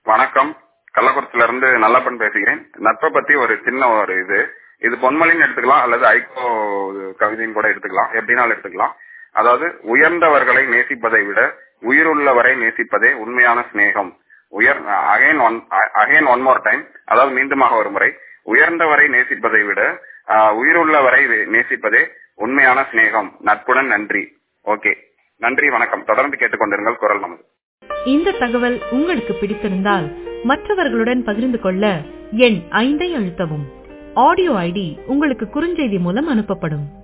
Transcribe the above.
வணக்கம் கள்ளக்குறிச்சில இருந்து நல்லப்பன் பேசுகிறேன் நட்பை பத்தி ஒரு சின்ன ஒரு இது இது பொன்மொழின்னு எடுத்துக்கலாம் அல்லது ஐகோ கவிதைன்னு கூட எடுத்துக்கலாம் எப்படினாலும் எடுத்துக்கலாம் அதாவது உயர்ந்தவர்களை நேசிப்பதை விட உயிருள்ளவரை நேசிப்பதே உண்மையான சிநேகம் உயர் again one again one more time அதாவது மீண்டுமாக ஒரு முறை உயர்ந்தவரை நேசிப்பதை விட ஆஹ், உயிருள்ளவரை நேசிப்பதே உண்மையான சிநேகம் நட்புடன் நன்றி ஓகே நன்றி வணக்கம் தொடர்ந்து கேட்டுக்கொண்டிருங்கள் குரல் நமது இந்த தகவல் உங்களுக்கு பிடித்திருந்தால் மற்றவர்களுடன் பகிர்ந்து கொள்ள எண் ஐந்தை அழுத்தவும் ஆடியோ ஐடி உங்களுக்கு குறுஞ்செய்தி மூலம் அனுப்பப்படும்